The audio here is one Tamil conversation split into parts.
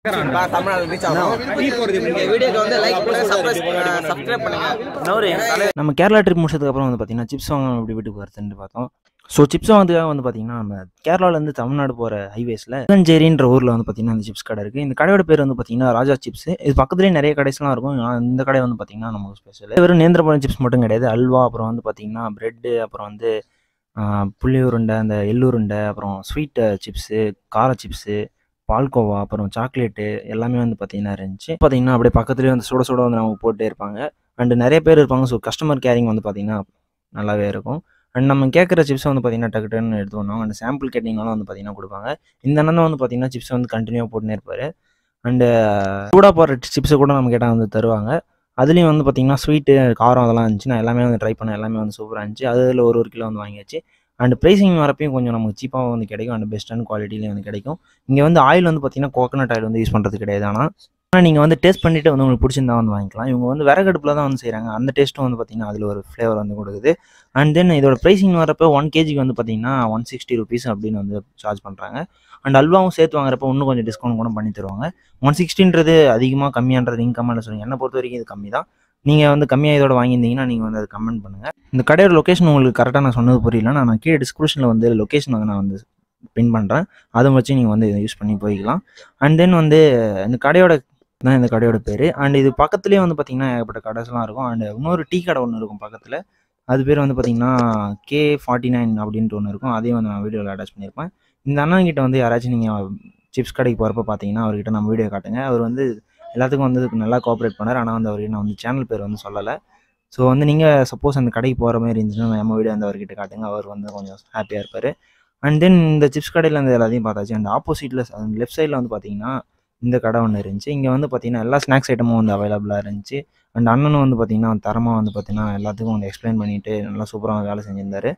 தமிழ்நாடு ரீச் ஆகும் இந்த வீடியோக்கு வந்து லைக் பண்ணுங்க சப்ஸ்கிரைப் சப்ஸ்கிரைப் பண்ணுங்க நம்ம கேரளா ட்ரிப் முடிச்சதுக்கப்புறம் வந்து பார்த்தீங்கன்னா சிப்ஸ் வாங்க எப்படி வீட்டுக்கு வருதுன்னு பார்த்தோம் ஸோ சிப்ஸ் வாங்கிறதுக்காக வந்து பார்த்தீங்கன்னா நம்ம கேரளாலேருந்து தமிழ்நாடு போகிற ஹைவேஸில் புதஞ்சேரின்ற ஊரில் வந்து பார்த்தீங்கன்னா அந்த சிப்ஸ் கடை இருக்குது இந்த கடையோட பேர் வந்து பார்த்தீங்கன்னா ராஜா சிப்ஸ் இது பக்கத்துலேயே நிறைய கடைஸ்லாம் இருக்கும் ஆனா இந்த கடை வந்து பார்த்தீங்கன்னா நமக்கு ஸ்பெஷல் வெறும் நேந்திரப்பழம் சிப்ஸ் மட்டும் கிடையாது அல்வா அப்புறம் வந்து பார்த்தீங்கன்னா ப்ரெட்டு அப்புறம் வந்து ஆஹ், புளி உருண்டை அந்த எள்ளுருண்டை அப்புறம் ஸ்வீட் சிப்ஸு கார சிப்ஸு பால்கோவா அப்புறம் சாக்லேட்டு எல்லாமே வந்து பார்த்தீங்கன்னா இருந்துச்சு பார்த்தீங்கன்னா அப்படியே பக்கத்துலேயே வந்து சுட சுட வந்து நமக்கு போட்டே இருப்பாங்க அண்டு நிறைய பேர் இருப்பாங்க ஸோ கஸ்டமர் கேரிங் வந்து பார்த்தீங்கன்னா நல்லாவே இருக்கும் அண்ட் நம்ம கேட்குற சிப்ஸ் வந்து பார்த்தீங்கன்னா டக்கு டக்குன்னு எடுத்து வந்தோம் அண்ட் சாம்பிள் கேட்டிங்கனாலும் வந்து பார்த்தீங்கன்னா கொடுப்பாங்க இந்த அண்ணன் வந்து பார்த்தீங்கன்னா சிப்ஸ் வந்து கண்டினியூவாக போட்டுனே இருப்பார் அண்டு சூடாக போகிற சிப்ஸை கூட நம்ம கேட்டால் வந்து தருவாங்க அதுலேயும் வந்து பார்த்தீங்கன்னா ஸ்வீட்டு காரம் அதெல்லாம் இருந்துச்சு நான் எல்லாமே வந்து ட்ரை பண்ணேன் எல்லாமே வந்து சூப்பராக இருந்துச்சு அதில் ஒரு ஒரு கிலோ வந்து வாங்கியாச்சு அண்ட் ப்ரைஸிங் வரப்பையும் கொஞ்சம் நமக்கு சீப்பாக வந்து கிடைக்கும் அண்ட் பெஸ்ட்டான குவாலிட்டிலையும் வந்து கிடைக்கும் இங்கே வந்து ஆயில் வந்து பார்த்தீங்கன்னா கோகனட் ஆயில் வந்து யூஸ் பண்ணுறது கிடையாது ஆனால் ஆனால் நீங்கள் வந்து டேஸ்ட் பண்ணிவிட்டு வந்து உங்களுக்கு பிடிச்சிருந்தா வந்து வாங்கிக்கலாம் இவங்க வந்து விறகடுப்பில் தான் வந்து செய்கிறாங்க அந்த டேஸ்ட்டும் வந்து பார்த்தீங்கன்னா அதில் ஒரு ஃப்ளேவர் வந்து கொடுக்குது அண்ட் தென் இதோட ப்ரைஸிங் வரப்போ ஒன் கேஜிக்கு வந்து பார்த்தீங்கன்னா ஒன் சிக்ஸ்டி ருபீஸ் அப்படின்னு வந்து சார்ஜ் பண்ணுறாங்க அண்ட் அல்வாவும் சேர்த்து வாங்குறப்ப இன்னும் கொஞ்சம் டிஸ்கவுண்ட் கூட பண்ணி தருவாங்க ஒன் சிக்ஸ்டின்றது அதிகமாக கம்மியான்றது இன்கம்மில் சொல்லுங்கள் என்னை பொறுத்த வரைக்கும் இது கம்மி தான் நீங்கள் வந்து கம்மியாக இதோட வாங்கியிருந்தீங்கன்னா நீங்கள் வந்து அதை கமெண்ட் பண்ணுங்கள் இந்த கடையோட லொக்கேஷன் உங்களுக்கு கரெக்டாக நான் சொன்னது புரியல நான் கீழே டிஸ்கிரிப்ஷனில் வந்து லொக்கேஷன் வந்து நான் வந்து பின் பண்ணுறேன் அதை வச்சு நீங்கள் வந்து இதை யூஸ் பண்ணி போய்க்கலாம் அண்ட் தென் வந்து இந்த கடையோட தான் இந்த கடையோட பேர் அண்ட் இது பக்கத்துலேயே வந்து பார்த்தீங்கன்னா ஏகப்பட்ட கடைஸ்லாம் இருக்கும் அண்ட் இன்னொரு டீ கடை ஒன்று இருக்கும் பக்கத்தில் அது பேர் வந்து பார்த்தீங்கன்னா கே ஃபார்ட்டி நைன் அப்படின்ட்டு ஒன்று இருக்கும் அதையும் வந்து நான் வீடியோவில் அட்டாச் பண்ணியிருப்பேன் இந்த அண்ணன் கிட்ட வந்து யாராச்சும் நீங்கள் சிப்ஸ் கடைக்கு போகிறப்ப பார்த்தீங்கன்னா அவர்கிட்ட நம்ம வீடியோ காட்டுங்க அவர் வந்து எல்லாத்துக்கும் வந்து இதுக்கு நல்லா கோஆப்ரேட் பண்ணார் ஆனால் வந்து அவர்கிட்ட நான் வந்து சேனல் பேர் வந்து சொல்லலை ஸோ வந்து நீங்கள் சப்போஸ் அந்த கடைக்கு போகிற மாதிரி இருந்துச்சுன்னா நம்ம வீடியோ வந்து அவர்கிட்ட காட்டுங்க அவர் வந்து கொஞ்சம் ஹாப்பியாக இருப்பார் அண்ட் தென் இந்த சிப்ஸ் கடையில் வந்து எல்லாத்தையும் பார்த்தாச்சு அண்ட் ஆப்போசிட்டில் லெஃப்ட் சைடில் வந்து பார்த்தீங்கன்னா இந்த கடை ஒன்று இருந்துச்சு இங்கே வந்து பார்த்தீங்கன்னா எல்லா ஸ்நாக்ஸ் ஐட்டமும் வந்து அவைலபிளாக இருந்துச்சு அண்ட் அண்ணனும் வந்து பார்த்தீங்கன்னா தரமாக வந்து பார்த்தீங்கன்னா எல்லாத்துக்கும் வந்து எக்ஸ்பிளைன் பண்ணிவிட்டு நல்லா சூப்பராக வேலை செஞ்சிருந்தாரு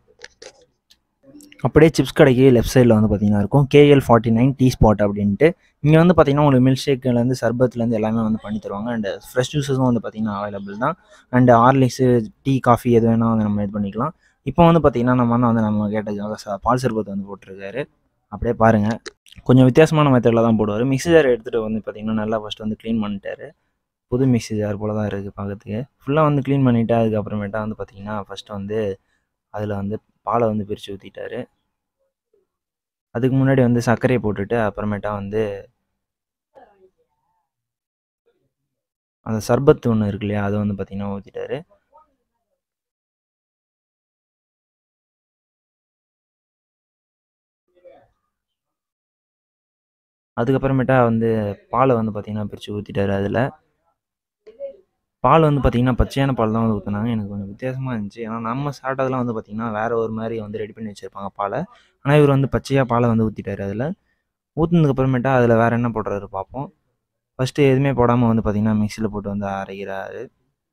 அப்படியே சிப்ஸ் கடைக்கு லெஃப்ட் சைடில் வந்து பார்த்தீங்கன்னா இருக்கும் KL forty nine tea spot அப்படின்ட்டு இங்கே வந்து பார்த்தீங்கன்னா உங்களுக்கு மில்க் ஷேக்லேருந்து சர்பத்துலேருந்து எல்லாமே வந்து பண்ணி தருவாங்க அண்ட் ஃப்ரெஷ் ஜூஸஸும் வந்து பார்த்தீங்கன்னா அவைலபிள் தான் அண்ட் ஹார்லிக்ஸு டீ காஃபி எது வேணால் வந்து நம்ம இது பண்ணிக்கலாம் இப்போ வந்து பார்த்தீங்கன்னா நம்ம அண்ணன் வந்து நம்ம கேட்ட ச- பால் சர்பத் வந்து போட்டிருக்காரு அப்படியே பாருங்கள் கொஞ்சம் வித்தியாசமான மெத்தடில் தான் போடுவார் மிக்ஸி ஜார் எடுத்துகிட்டு வந்து பார்த்தீங்கன்னா நல்லா ஃபஸ்ட்டு வந்து க்ளீன் பண்ணிட்டாரு புது மிக்ஸி ஜார் போல தான் இருக்குது பார்க்கறதுக்கு ஃபுல்லாக வந்து க்ளீன் பண்ணிவிட்டு அதுக்கப்புறமேட்டா வந்து பார்த்தீங்கன்னா ஃபஸ்ட்டு வந்து அதில் வந்து பாலை வந்து பிரித்து ஊற்றிட்டாரு அதுக்கு முன்னாடி வந்து சர்க்கரையை போட்டுட்டு அப்புறமேட்டா வந்து அந்த சர்பத் ஒன்று இருக்கு இல்லையா அதை வந்து பார்த்தீங்கன்னா ஊற்றிட்டாரு அதுக்கப்புறமேட்டா வந்து பாலை வந்து பார்த்தீங்கன்னா பிரித்து ஊற்றிட்டாரு அதில் பால் வந்து பார்த்தீங்கன்னா பச்சையான பால் தான் வந்து ஊற்றினாங்க எனக்கு கொஞ்சம் வித்தியாசமாக இருந்துச்சு ஏன்னா நம்ம சாப்பிட்டதெல்லாம் வந்து பார்த்தீங்கன்னா வேற ஒரு மாதிரி வந்து ரெடி பண்ணி வச்சுருப்பாங்க பாலை ஆனால் இவர் வந்து பச்சையாக பாலை வந்து ஊற்றிட்டாரு அதில் ஊற்றுனதுக்கு அப்புறமேட்டா அதில் வேறு என்ன போடுறாரு பார்ப்போம் ஃபஸ்ட்டு எதுவுமே போடாமல் வந்து பார்த்தீங்கன்னா மிக்சியில் போட்டு வந்து அரைக்கிறாரு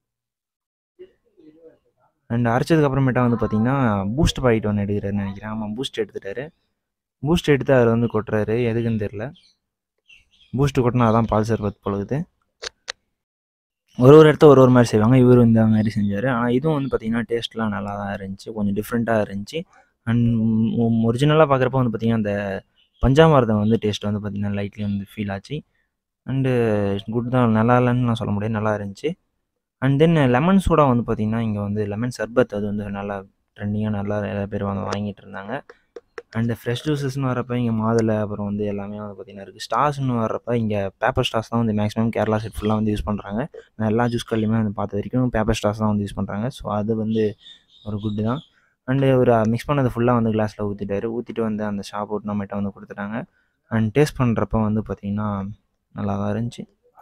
அண்ட் அரைச்சதுக்கு அப்புறமேட்டா வந்து பார்த்தீங்கன்னா பூஸ்ட் பாக்கெட் ஒன்று எடுக்கிறாருன்னு நினைக்கிறேன் ஆமாம் பூஸ்ட் எடுத்துட்டாரு பூஸ்ட் எடுத்து அதில் வந்து கொட்டுறாரு எதுக்குன்னு தெரில பூஸ்ட் கொட்டினா அதான் பால் சர்பத் பொழுது ஒரு ஒரு இடத்த ஒரு ஒரு மாதிரி செய்வாங்க இவர் இந்த மாதிரி செஞ்சார் ஆனால் இதுவும் வந்து பார்த்தீங்கன்னா டேஸ்ட்லாம் நல்லா தான் இருந்துச்சு கொஞ்சம் டிஃப்ரெண்ட்டாக இருந்துச்சு அண்ட் ஒரிஜினலாக பார்க்குறப்ப வந்து பார்த்தீங்கன்னா அந்த பஞ்சாமிரதம் வந்து டேஸ்ட் வந்து பார்த்தீங்கன்னா லைட்லி வந்து ஃபீல் ஆச்சு அண்டு குட் தான் நல்லா இல்லைன்னு நான் சொல்ல முடியாது நல்லா இருந்துச்சு அண்ட் தென் லெமன் சோடா வந்து பார்த்தீங்கன்னா இங்கே வந்து லெமன் சர்பத் அது வந்து நல்லா ட்ரெண்டிங்காக நல்லா நிறைய பேர் வந்து வாங்கிட்டு இருந்தாங்க அண்டு ஃப்ரெஷ் ஜூஸஸ்னு வரப்போ இங்கே மாதுளை அப்புறம் வந்து எல்லாமே வந்து பார்த்தீங்கன்னா இருக்குது ஸ்டார்ஸ்னு வர்றப்ப இங்கே பேப்பர் ஸ்டார்ஸ் தான் வந்து மேக்ஸிமம் கேரளா செட் ஃபுல்லாக வந்து யூஸ் பண்ணுறாங்க நான் எல்லா ஜூஸ் கடையிலுமே வந்து பார்த்த வரைக்கும் பேப்பர் ஸ்டார்ஸ் தான் வந்து யூஸ் பண்ணுறாங்க ஸோ அது வந்து ஒரு குட்டு தான் அண்டு ஒரு மிக்ஸ் பண்ணது ஃபுல்லாக வந்து கிளாஸில் ஊற்றிட்டாரு ஊற்றிட்டு வந்து அந்த ஷாப் ஓட்டு நம்மகிட்ட வந்து கொடுத்துட்டாங்க அண்ட் டேஸ்ட் பண்ணுறப்ப வந்து பார்த்திங்கன்னா நல்லா தான் இருந்துச்சு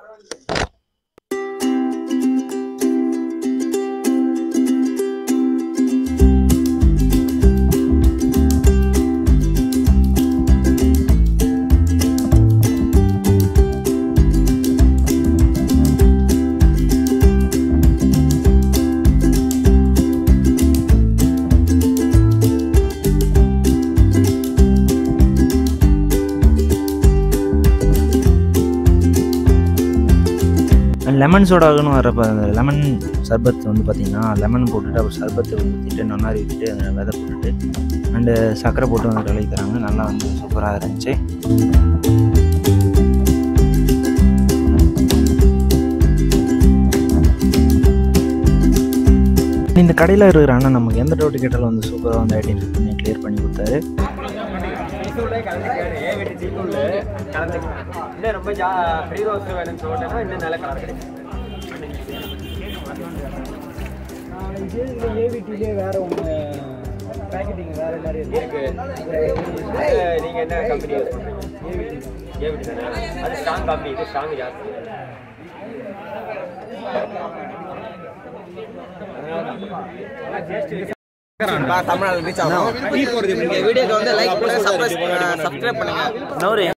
அண்ட் லெமன் சோடாகனு வரப்போ அந்த லெமன் சர்பத் வந்து பார்த்திங்கன்னா லெமன் போட்டுட்டு அப்புறம் சர்பத்தை ஊற்றிட்டு நன்னாரி ஊற்றிட்டு அதில் விதை போட்டுட்டு அண்டு சர்க்கரை போட்டு வந்து கலக்கி தராங்க நல்லா வந்து சூப்பராக இருந்துச்சு கடையில் இருக்கிற அண்ணன் நமக்கு எந்த டவுட் கேட்டாலும் வந்து சூப்பராக வந்து ஐடென்டிஃபை பண்ணி கிளியர் பண்ணி கொடுத்தாரு இன்னும் ரொம்ப ஜா ஃப்ரீ ரோஸ் வேணும்னு சொல்லிட்டேன்னா இன்னும் நல்ல கலர் கிடைக்கும் ஏவிடிலே வேற ஒன்று பேக்கெட்டிங் வேற மாதிரி இருக்கு நீங்க என்ன கம்பெனி யூஸ் பண்றீங்க ஏவிடி தானே அது ஸ்ட்ராங் காப்பி இது ஸ்ட்ராங் ஜாஸ்தி தமிழ்நாடு ரீச் ஆகும் நீங்க வீடியோக்கு வந்து லைக் பண்ணுங்க சப்ஸ்கிரைப் பண்ணுங்க